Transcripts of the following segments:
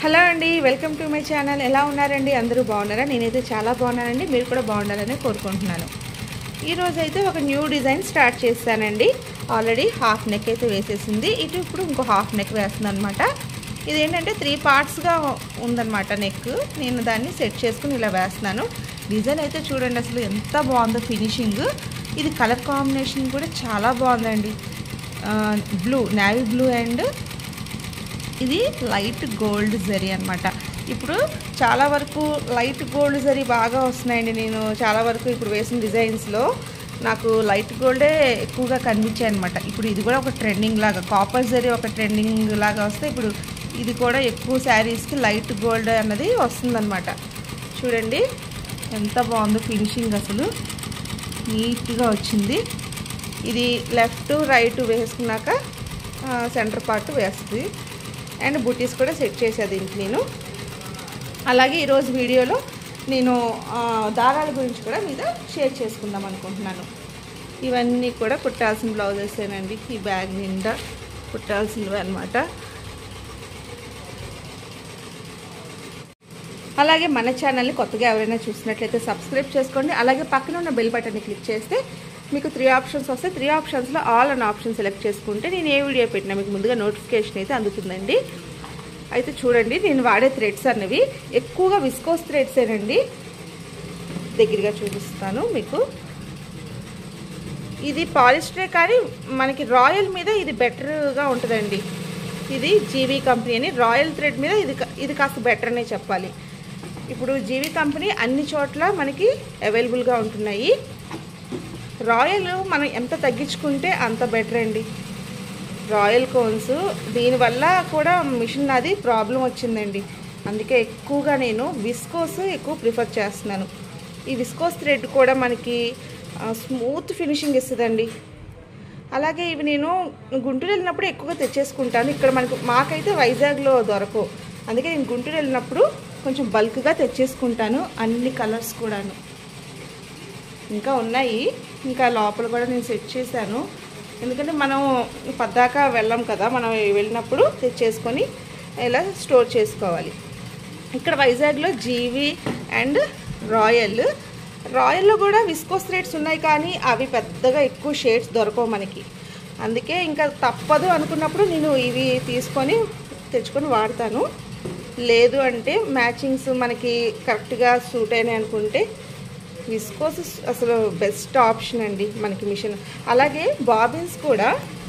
hello అండి welcome to my channel ఎలా ఉన్నారండి అందరూ బాగున్నారా నేనైతే చాలా బాగున్నానండి మీరు కూడా బాగుండాలని కోరుకుంటున్నాను ఈరోజు అయితే ఒక న్యూ డిజైన్ స్టార్ట్ చేస్తానండి ఆల్రెడీ హాఫ్ నెక్ అయితే వేసేసింది ఇటు ఇప్పుడు ఇంకో హాఫ్ నెక్ వేస్తుంది అనమాట ఇదేంటంటే త్రీ పార్ట్స్గా ఉందన్నమాట నెక్ నేను దాన్ని సెట్ చేసుకుని ఇలా వేస్తున్నాను డిజైన్ అయితే చూడండి అసలు ఎంత బాగుందో ఫినిషింగ్ ఇది కలర్ కాంబినేషన్ కూడా చాలా బాగుందండి బ్లూ నావీ బ్లూ అండ్ ఇది లైట్ గోల్డ్ జరీ అనమాట ఇప్పుడు చాలా వరకు లైట్ గోల్డ్ జరీ బాగా వస్తున్నాయండి నేను చాలా వరకు ఇప్పుడు వేసిన డిజైన్స్లో నాకు లైట్ గోల్డే ఎక్కువగా కనిపించాయి అనమాట ఇప్పుడు ఇది కూడా ఒక ట్రెండింగ్ లాగా కాపర్ జరీ ఒక ట్రెండింగ్ లాగా వస్తే ఇప్పుడు ఇది కూడా ఎక్కువ శారీస్కి లైట్ గోల్డ్ అన్నది వస్తుందన్నమాట చూడండి ఎంత బాగుందో ఫినిషింగ్ అసలు నీట్గా వచ్చింది ఇది లెఫ్ట్ రైట్ వేసుకున్నాక సెంటర్ పార్ట్ వేస్తుంది అండ్ బుటీస్ కూడా సెట్ చేసా దీనికి నేను అలాగే ఈరోజు వీడియోలో నేను ఆ, దారాల గురించి కూడా మీద షేర్ చేసుకుందాం అనుకుంటున్నాను ఇవన్నీ కూడా కుట్టాల్సిన బ్లౌజెసేనండి ఈ బ్యాగ్ నిండా కుట్టాల్సినవి అనమాట అలాగే మన ఛానల్ని కొత్తగా ఎవరైనా చూసినట్లయితే సబ్స్క్రైబ్ చేసుకోండి అలాగే పక్కన ఉన్న బెల్ బటన్ని క్లిక్ చేస్తే మీకు త్రీ ఆప్షన్స్ వస్తాయి త్రీ ఆప్షన్స్లో ఆల్ అన్ ఆప్షన్ సెలెక్ట్ చేసుకుంటే నేను ఏ వీడియో పెట్టినా మీకు ముందుగా నోటిఫికేషన్ అయితే అందుతుందండి అయితే చూడండి నేను వాడే థ్రెడ్స్ అన్నవి ఎక్కువగా విస్కోస్ థ్రెడ్సేనండి దగ్గరగా చూపిస్తాను మీకు ఇది పాలిస్టరే కానీ మనకి రాయల్ మీద ఇది బెటర్గా ఉంటుందండి ఇది జీవీ కంపెనీ అని రాయల్ థ్రెడ్ మీద ఇది కా- ఇది కాస్త బెటర్ అనే చెప్పాలి ఇప్పుడు జీవీ కంపెనీ అన్ని చోట్ల మనకి అవైలబుల్గా ఉంటున్నాయి రాయల్ మనం ఎంత తగ్గించుకుంటే అంత బెటర్ అండి రాయల్ కోన్స్ దీనివల్ల కూడా మిషన్ నాది ప్రాబ్లం వచ్చిందండి అందుకే ఎక్కువగా నేను విస్కోస్ ఎక్కువ ప్రిఫర్ చేస్తున్నాను ఈ విస్కోస్ థ్రెడ్ కూడా మనకి ఆ, స్మూత్ ఫినిషింగ్ ఇస్తుందండి అలాగే ఇవి నేను గుంటూరు వెళ్ళినప్పుడు ఎక్కువగా తెచ్చేసుకుంటాను ఇక్కడ మనకు మాకైతే వైజాగ్లో దొరకవు అందుకే నేను గుంటూరు వెళ్ళినప్పుడు కొంచెం బల్క్గా తెచ్చేసుకుంటాను అన్ని కలర్స్ కూడాను ఇంకా ఉన్నాయి ఇంకా లోపల కూడా నేను సెట్ చేశాను ఎందుకంటే మనం పద్దాక వెళ్ళాం కదా మనం వెళ్ళినప్పుడు తెచ్చేసుకొని ఇలా స్టోర్ చేసుకోవాలి ఇక్కడ వైజాగ్లో జీవి అండ్ రాయల్ రాయల్లో కూడా విస్కోస్ రేట్స్ ఉన్నాయి కానీ అవి పెద్దగా ఎక్కువ షేడ్స్ దొరకవు మనకి అందుకే ఇంకా తప్పదు అనుకున్నప్పుడు నేను ఇవి తీసుకొని తెచ్చుకొని వాడతాను లేదు అంటే మ్యాచింగ్స్ మనకి కరెక్ట్గా సూట్ అయినాయి అనుకుంటే విస్కోస్ అసలు బెస్ట్ ఆప్షన్ అండి మనకి మిషన్ అలాగే బాబిన్స్ కూడా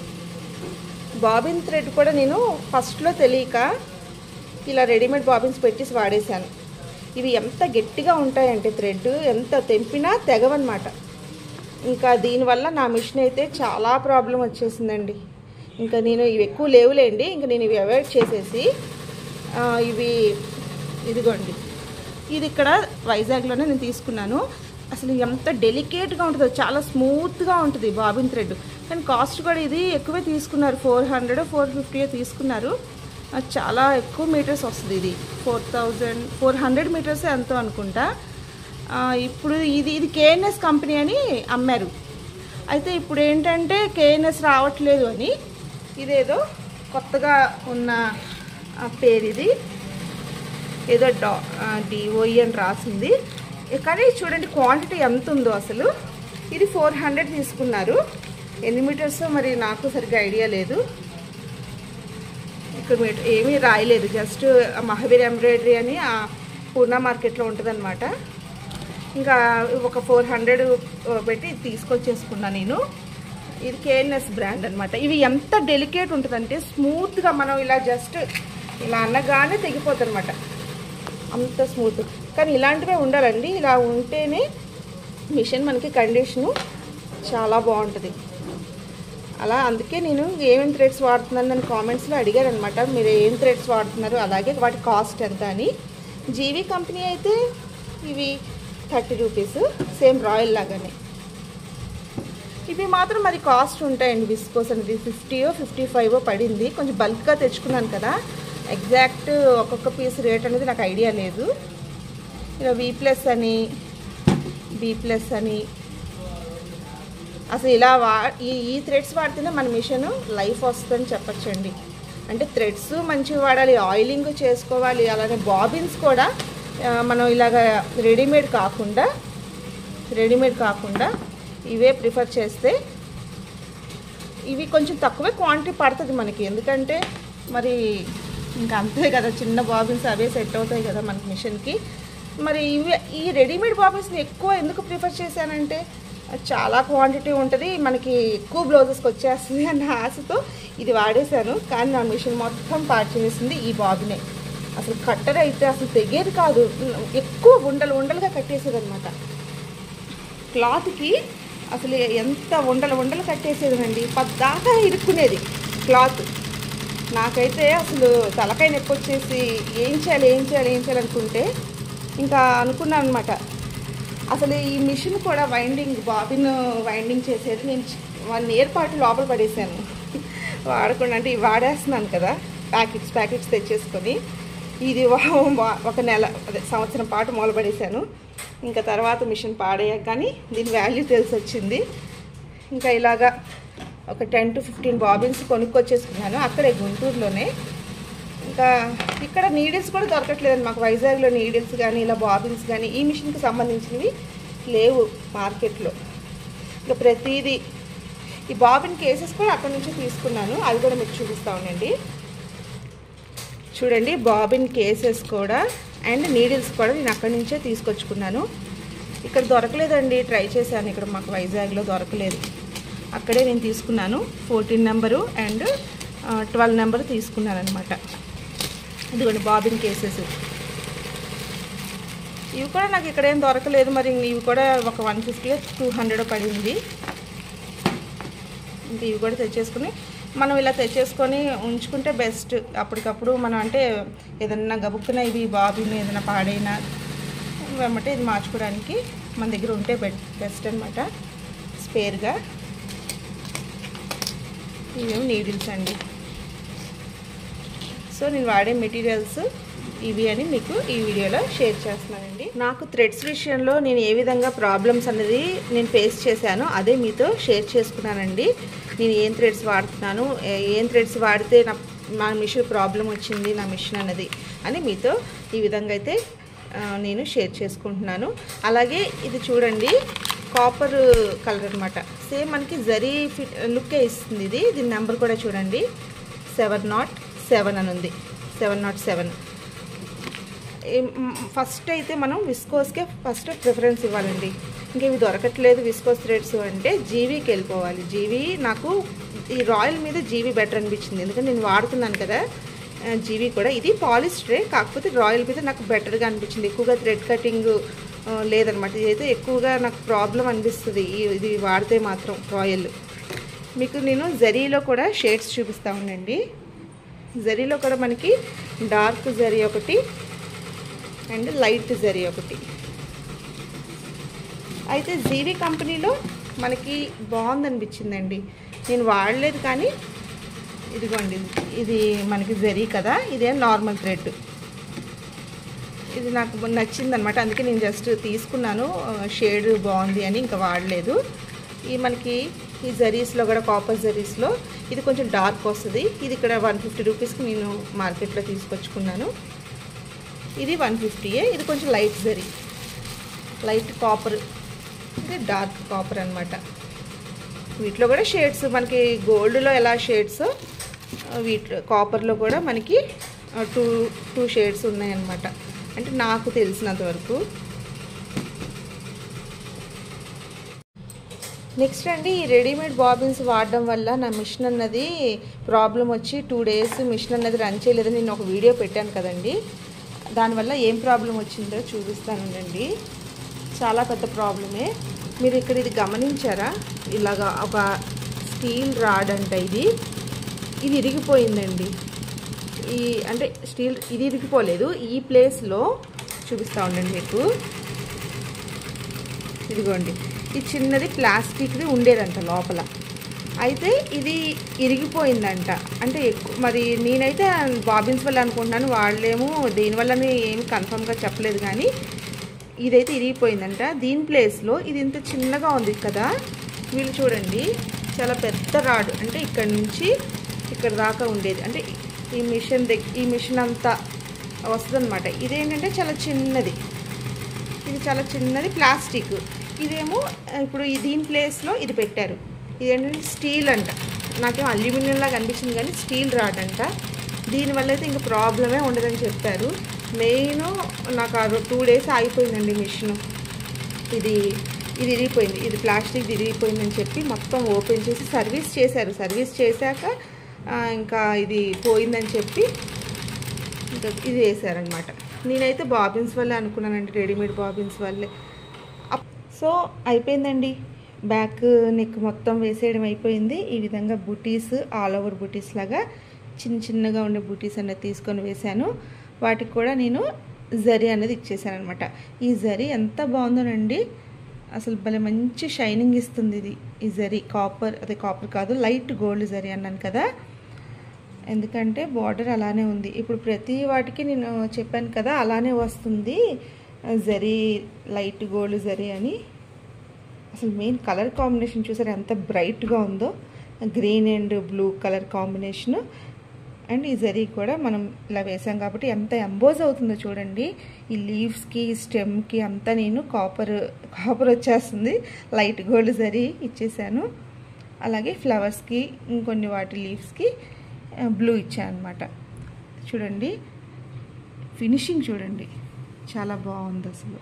బాబిన్ థ్రెడ్ కూడా నేను ఫస్ట్లో తెలియక ఇలా రెడీమేడ్ బాబిన్స్ పెట్టేసి వాడేశాను ఇవి ఎంత గట్టిగా ఉంటాయంటే థ్రెడ్ ఎంత తెంపినా తెగవన్నమాట ఇంకా దీనివల్ల నా మిషన్ అయితే చాలా ప్రాబ్లం వచ్చేసిందండి ఇంకా నేను ఇవి ఎక్కువ లేవులేండి ఇంకా నేను ఇవి అవాయిడ్ చేసేసి ఆ, ఇవి ఇదిగోండి ఇది ఇక్కడ వైజాగ్లోనే నేను తీసుకున్నాను అసలు ఎంత డెలికేట్గా ఉంటుందో చాలా స్మూత్గా ఉంటుంది బాబిన్ థ్రెడ్ కానీ కాస్ట్ కూడా ఇది ఎక్కువే తీసుకున్నారు ఫోర్ హండ్రెడ్ ఫోర్ ఫిఫ్టీ తీసుకున్నారు అది చాలా ఎక్కువ మీటర్స్ వస్తుంది ఇది four thousand four hundred metres ఎంతో అనుకుంటా ఆ, ఇప్పుడు ఇది ఇది కేఎన్ఎస్ కంపెనీ అని అమ్మారు అయితే ఇప్పుడు ఏంటంటే కేఎన్ఎస్ రావట్లేదు అని ఇదేదో కొత్తగా ఉన్న ఆ, పేరు ఇది ఏదో డా డిఓఈ అని రాసింది కానీ చూడండి క్వాంటిటీ ఎంత ఉందో అసలు ఇది ఫోర్ హండ్రెడ్ తీసుకున్నారు ఎన్ని మీటర్స్ మరి నాకు సరిగ్గా ఐడియా లేదు ఇక్కడ మీటర్ ఏమీ రాయలేదు జస్ట్ మహావీర్ ఎంబ్రాయిడరీ అని ఆ పూర్ణ మార్కెట్లో ఉంటుందన్నమాట ఇంకా ఒక ఫోర్ హండ్రెడ్ పెట్టి తీసుకొచ్చేసుకున్నా నేను ఇది కేఎన్ఎస్ బ్రాండ్ అనమాట ఇవి ఎంత డెలికేట్ ఉంటుందంటే స్మూత్గా మనం ఇలా జస్ట్ ఇలా అనగానే తెగిపోతుంది అనమాట అంత స్మూత్ కానీ ఇలాంటివే ఉండాలండి ఇలా ఉంటేనే మిషన్ మనకి కండిషను చాలా బాగుంటుంది అలా అందుకే నేను ఏమేమి థ్రెడ్స్ వాడుతున్నాను నన్ను కామెంట్స్లో అడిగారు అనమాట మీరు ఏం థ్రెడ్స్ వాడుతున్నారు అలాగే వాటి కాస్ట్ ఎంత అని జీవీ కంపెనీ అయితే ఇవి థర్టీ రూపీస్ సేమ్ రాయల్ లాగానే ఇవి మాత్రం మరి కాస్ట్ ఉంటాయండి విస్కోస్ అనేది ఫిఫ్టీయో ఫిఫ్టీ ఫైవ్ పడింది కొంచెం బల్క్గా తెచ్చుకున్నాను కదా ఎగ్జాక్ట్ ఒక్కొక్క పీస్ రేట్ అనేది నాకు ఐడియా లేదు ఇలా వి ప్లస్ అని బి ప్లస్ అని అసలు ఇలా వా ఈ ఈ థ్రెడ్స్ వాడితేనే మన మిషన్ లైఫ్ వస్తుందని చెప్పచ్చండి అంటే థ్రెడ్స్ మంచిగా వాడాలి ఆయిలింగ్ చేసుకోవాలి అలానే బాబిన్స్ కూడా ఆ, మనం ఇలాగ రెడీమేడ్ కాకుండా రెడీమేడ్ కాకుండా ఇవే ప్రిఫర్ చేస్తే ఇవి కొంచెం తక్కువే క్వాంటిటీ పడుతుంది మనకి ఎందుకంటే మరి ఇంకా అంతే కదా చిన్న బాబిన్స్ అవే సెట్ అవుతాయి కదా మనకి మిషన్కి మరి ఇవి ఈ రెడీమేడ్ బాబిన్స్ని ఎక్కువ ఎందుకు ప్రిఫర్ చేశానంటే అది చాలా క్వాంటిటీ ఉంటుంది మనకి ఎక్కువ బ్లౌజెస్కి వచ్చేస్తుంది అన్న ఆశతో ఇది వాడేశాను కానీ నా మిషన్ మొత్తం పాడు చేసింది ఈ బాబినే అసలు కట్టర్ అయితే అసలు తెగేది కాదు ఎక్కువ ఉండలు ఉండలుగా కట్టేసేది అనమాట క్లాత్కి అసలు ఎంత ఉండలు ఉండలు కట్టేసేదండి పద్దాకా ఇరుక్కునేది క్లాత్ నాకైతే అసలు తలకాయ నొప్పి వచ్చేసి ఏం చేయాలి ఏం చేయాలి ఏం చేయాలి అనుకుంటే ఇంకా అనుకున్నాను అనమాట అసలు ఈ మిషన్ కూడా వైండింగ్ బాబిన్ వైండింగ్ చేసేది నేను వన్ ఇయర్ పాటు లోపల పడేసాను వాడకుండా అంటే ఇవి వాడేస్తున్నాను కదా ప్యాకెట్స్ ప్యాకెట్స్ తెచ్చేసుకొని ఇది వా- వా- ఒక నెల అదే సంవత్సరం పాటు మొదలుపడేశాను ఇంకా తర్వాత మిషన్ పాడేయక కానీ దీని వాల్యూ తెలిసి వచ్చింది ఇంకా ఇలాగా ఒక టెన్ టు ఫిఫ్టీన్ బాబిన్స్ కొనుక్కొచ్చేసుకున్నాను అక్కడే గుంటూరులోనే ఇంకా ఇక్కడ నీడిల్స్ కూడా దొరకట్లేదండి మాకు వైజాగ్లో నీడిల్స్ కానీ ఇలా బాబిన్స్ కానీ ఈ మిషన్కి సంబంధించినవి లేవు మార్కెట్లో ఇంకా ప్రతిదీ ఈ బాబిన్ కేసెస్ కూడా అక్కడ నుంచి తీసుకున్నాను అవి కూడా మీకు చూపిస్తా ఉండండి చూడండి బాబిన్ కేసెస్ కూడా అండ్ నీడిల్స్ కూడా నేను అక్కడి నుంచే తీసుకొచ్చుకున్నాను ఇక్కడ దొరకలేదండి ట్రై చేశాను ఇక్కడ మాకు వైజాగ్లో దొరకలేదు అక్కడే నేను తీసుకున్నాను fourteen number and twelve number తీసుకున్నాను అనమాట ఇదిగోండి బాబిన్ కేసెస్ ఇవి కూడా నాకు ఇక్కడ ఏం దొరకలేదు మరి ఇవి కూడా ఒక వన్ ఫిఫ్టీ టూ హండ్రెడ్ పడింది ఇంక ఇవి కూడా తెచ్చేసుకుని మనం ఇలా తెచ్చేసుకొని ఉంచుకుంటే బెస్ట్ అప్పటికప్పుడు మనం అంటే ఏదన్నా గబుక్కున ఇవి బాబిన్ ఏదైనా పాడైనా వెమ్మటే ఇది మార్చుకోవడానికి మన దగ్గర ఉంటే బెట్ బెస్ట్ అనమాట స్పేర్గా ఇవేమి నీడిల్స్ అండి సో నేను వాడే మెటీరియల్స్ ఇవి అని మీకు ఈ వీడియోలో షేర్ చేస్తున్నానండి నాకు థ్రెడ్స్ విషయంలో నేను ఏ విధంగా ప్రాబ్లమ్స్ అనేది నేను ఫేస్ చేశానో అదే మీతో షేర్ చేసుకున్నానండి నేను ఏం థ్రెడ్స్ వాడుతున్నాను ఏ- ఏం థ్రెడ్స్ వాడితే నా నా మిషన్ ప్రాబ్లం వచ్చింది నా మిషన్ అన్నది అని మీతో ఈ విధంగా అయితే ఆ, నేను షేర్ చేసుకుంటున్నాను అలాగే ఇది చూడండి కాపర్ కలర్ అనమాట సేమ్ మనకి జరీ ఫిట్ లుక్కే ఇస్తుంది ఇది దీని నెంబర్ కూడా చూడండి సెవెన్ నాట్ సెవెన్ అని ఉంది సెవెన్ నాట్ సెవెన్ ఫస్ట్ అయితే మనం విస్కోస్కే ఫస్ట్ ప్రిఫరెన్స్ ఇవ్వాలండి ఇంకా ఇవి దొరకట్లేదు విస్కోస్ థ్రెడ్స్ అంటే జీవీకి వెళ్ళిపోవాలి జీవీ నాకు ఈ రాయల్ మీద జీవీ బెటర్ అనిపించింది ఎందుకంటే నేను వాడుతున్నాను కదా ఆ, జీవీ కూడా ఇది పాలిస్టరే కాకపోతే రాయల్ మీద నాకు బెటర్గా అనిపించింది ఎక్కువగా థ్రెడ్ కటింగ్ లేదనమాట ఇదైతే ఎక్కువగా నాకు ప్రాబ్లం అనిపిస్తుంది ఈ- ఇది వాడితే మాత్రం రాయల్ మీకు నేను జరీలో కూడా షేడ్స్ చూపిస్తా ఉండండి జరీలో కూడా మనకి డార్క్ జరీ ఒకటి అండ్ లైట్ జరీ ఒకటి అయితే జీవీ కంపెనీలో మనకి బాగుంది అనిపించిందండి నేను వాడలేదు కానీ ఇదిగోండి ఇది మనకి జరీ కదా ఇదేం నార్మల్ థ్రెడ్ ఇది నాకు నచ్చింది అనమాట అందుకే నేను జస్ట్ తీసుకున్నాను షేడ్ బాగుంది అని ఇంకా వాడలేదు ఈ మనకి ఈ జరీస్లో కూడా కాపర్ జరీస్లో ఇది కొంచెం డార్క్ వస్తుంది ఇది ఇక్కడ వన్ ఫిఫ్టీ రూపీస్కి నేను మార్కెట్లో తీసుకొచ్చుకున్నాను ఇది వన్ ఫిఫ్టీయే ఇది కొంచెం లైట్ జరీ లైట్ కాపర్ ఇది డార్క్ కాపర్ అనమాట వీటిలో కూడా షేడ్స్ మనకి గోల్డ్లో ఎలా షేడ్స్ వీటి కాపర్లో కూడా మనకి టూ టూ షేడ్స్ ఉన్నాయన్నమాట అంటే నాకు తెలిసినంత వరకు నెక్స్ట్ అండి ఈ రెడీమేడ్ బాబిన్స్ వాడడం వల్ల నా మిషన్ అన్నది ప్రాబ్లం వచ్చి టూ డేస్ మిషన్ అన్నది రన్ చేయలేదని నేను ఒక వీడియో పెట్టాను కదండి దానివల్ల ఏం ప్రాబ్లం వచ్చిందో చూపిస్తానండి చాలా పెద్ద ప్రాబ్లమే మీరు ఇక్కడ ఇది గమనించారా ఇలాగా ఒక స్టీల్ రాడ్ అంట ఇది ఇది ఇరిగిపోయిందండి ఈ అంటే స్టీల్ ఇది ఇరిగిపోలేదు ఈ ప్లేస్లో చూపిస్తా ఉండండి మీకు ఇదిగోండి ఈ చిన్నది ప్లాస్టిక్ది ఉండేదంట లోపల అయితే ఇది ఇరిగిపోయిందంట అంటే ఎక్కువ మరి నేనైతే బాబిన్స్ వల్ల అనుకుంటున్నాను వాళ్ళేమో దీనివల్లని ఏమి కన్ఫర్మ్గా చెప్పలేదు కానీ ఇదైతే ఇరిగిపోయిందంట దీని ప్లేస్లో ఇది ఇంత చిన్నగా ఉంది కదా వీళ్ళు చూడండి చాలా పెద్ద రాడ్ అంటే ఇక్కడ నుంచి ఇక్కడ దాకా ఉండేది అంటే ఈ మిషన్ దగ్గర ఈ మిషన్ అంతా వస్తుందన్నమాట ఇదేంటంటే చాలా చిన్నది ఇది చాలా చిన్నది ప్లాస్టిక్ ఇదేమో ఇప్పుడు ఈ దీని ప్లేస్లో ఇది పెట్టారు ఇదేంటంటే స్టీల్ అంట నాకేం అల్యూమినియం లాగా అనిపించింది కానీ స్టీల్ రాడ్ అంట దీనివల్ల అయితే ఇంకా ప్రాబ్లమే ఉండదని చెప్పారు మెయిన్ నాకు ఆ టూ డేస్ ఆగిపోయిందండి మిషన్ ఇది ఇది ఇరిగిపోయింది ఇది ప్లాస్టిక్ ఇరిగిపోయిందని చెప్పి మొత్తం ఓపెన్ చేసి సర్వీస్ చేశారు సర్వీస్ చేశాక ఆ, ఇంకా ఇది పోయిందని చెప్పి ఇంకా ఇది వేసారనమాట నేనైతే బాబిన్స్ వల్లే అనుకున్నానండి రెడీమేడ్ బాబిన్స్ వల్లే అప్- సో అయిపోయిందండి బ్యాక్ నెక్ మొత్తం వేసేయడం అయిపోయింది ఈ విధంగా బుటీస్ ఆల్ ఓవర్ బుటీస్ లాగా చిన్న చిన్నగా ఉండే బుటీస్ అనేది తీసుకొని వేశాను వాటికి కూడా నేను జరీ అనేది ఇచ్చేసాను అనమాట ఈ జరీ ఎంత బాగుందోనండి అసలు భలే మంచి షైనింగ్ ఇస్తుంది ఇది ఈ జరీ కాపర్ అదే కాపర్ కాదు లైట్ గోల్డ్ జరీ అన్నాను కదా ఎందుకంటే బార్డర్ అలానే ఉంది ఇప్పుడు ప్రతి వాటికి నేను చెప్పాను కదా అలానే వస్తుంది జరీ లైట్ గోల్డ్ జరీ అని అసలు మెయిన్ కలర్ కాంబినేషన్ చూసారు ఎంత బ్రైట్గా ఉందో green and blue colour combination and ఈ జరీ కూడా మనం ఇలా వేసాం కాబట్టి ఎంత ఎంబోజ్ అవుతుందో చూడండి ఈ లీవ్స్కి స్టెమ్కి అంతా నేను కాపర్ కాపర్ వచ్చేస్తుంది లైట్ గోల్డ్ జరీ ఇచ్చేసాను అలాగే ఫ్లవర్స్కి ఇంకొన్ని వాటి లీవ్స్కి బ్లూ ఇచ్చాను అనమాట చూడండి ఫినిషింగ్ చూడండి చాలా బాగుంది అసలు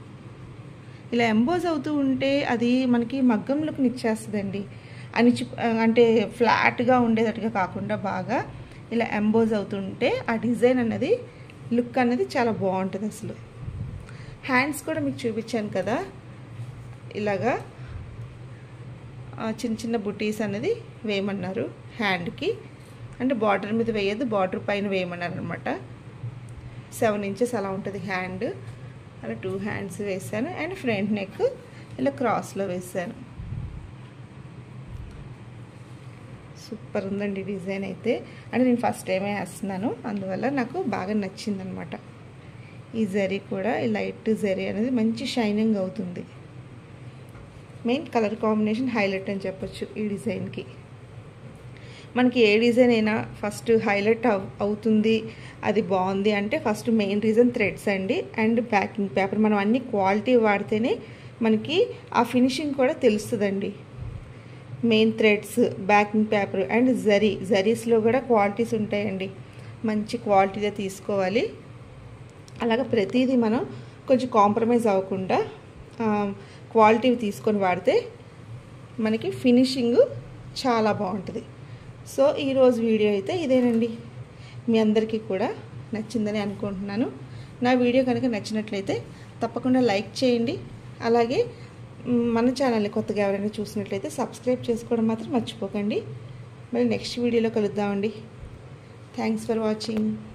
ఇలా ఎంబోజ్ అవుతూ ఉంటే అది మనకి మగ్గం లుక్ని ఇచ్చేస్తుందండి అనిచి అంటే ఫ్లాట్గా ఉండేటట్టుగా కాకుండా బాగా ఇలా ఎంబోజ్ అవుతుంటే ఆ డిజైన్ అనేది లుక్ అనేది చాలా బాగుంటుంది అసలు హ్యాండ్స్ కూడా మీకు చూపించాను కదా ఇలాగా ఆ, చిన్న చిన్న బుటీస్ అనేది వేయమన్నారు హ్యాండ్కి అంటే బార్డర్ మీద వేయద్దు బార్డర్ పైన వేయమన్నారు అనమాట సెవెన్ ఇంచెస్ అలా ఉంటుంది హ్యాండ్ అలా టూ హ్యాండ్స్ వేసాను అండ్ ఫ్రంట్ నెక్ ఇలా క్రాస్లో వేసాను సూపర్ ఉందండి డిజైన్ అయితే అంటే నేను ఫస్ట్ టైమే వేస్తున్నాను అందువల్ల నాకు బాగా నచ్చిందనమాట ఈ జరీ కూడా ఈ లైట్ జరీ అనేది మంచి షైనింగ్ అవుతుంది మెయిన్ కలర్ కాంబినేషన్ హైలైట్ అని చెప్పొచ్చు ఈ డిజైన్కి మనకి ఏ డిజైన్ అయినా ఫస్ట్ హైలైట్ అవ్ అవుతుంది అది బాగుంది అంటే ఫస్ట్ మెయిన్ రీజన్ థ్రెడ్స్ అండి అండ్ ప్యాకింగ్ పేపర్ మనం అన్ని క్వాలిటీ వాడితేనే మనకి ఆ ఫినిషింగ్ కూడా తెలుస్తుందండి main threads backing paper and జరీ జరీస్లో కూడా క్వాలిటీస్ ఉంటాయండి మంచి క్వాలిటీగా తీసుకోవాలి అలాగే ప్రతిదీ మనం కొంచెం కాంప్రమైజ్ అవ్వకుండా క్వాలిటీ తీసుకొని వాడితే మనకి ఫినిషింగ్ చాలా బాగుంటుంది సో ఈరోజు వీడియో అయితే ఇదేనండి మీ అందరికీ కూడా నచ్చిందని అనుకుంటున్నాను నా వీడియో కనుక నచ్చినట్లయితే తప్పకుండా లైక్ చేయండి అలాగే మ్, మన ఛానల్ని కొత్తగా ఎవరైనా చూసినట్లయితే సబ్స్క్రైబ్ చేసుకోవడం మాత్రం మర్చిపోకండి మళ్ళీ నెక్స్ట్ వీడియోలో కలుద్దామండి థ్యాంక్స్ ఫర్ వాచింగ్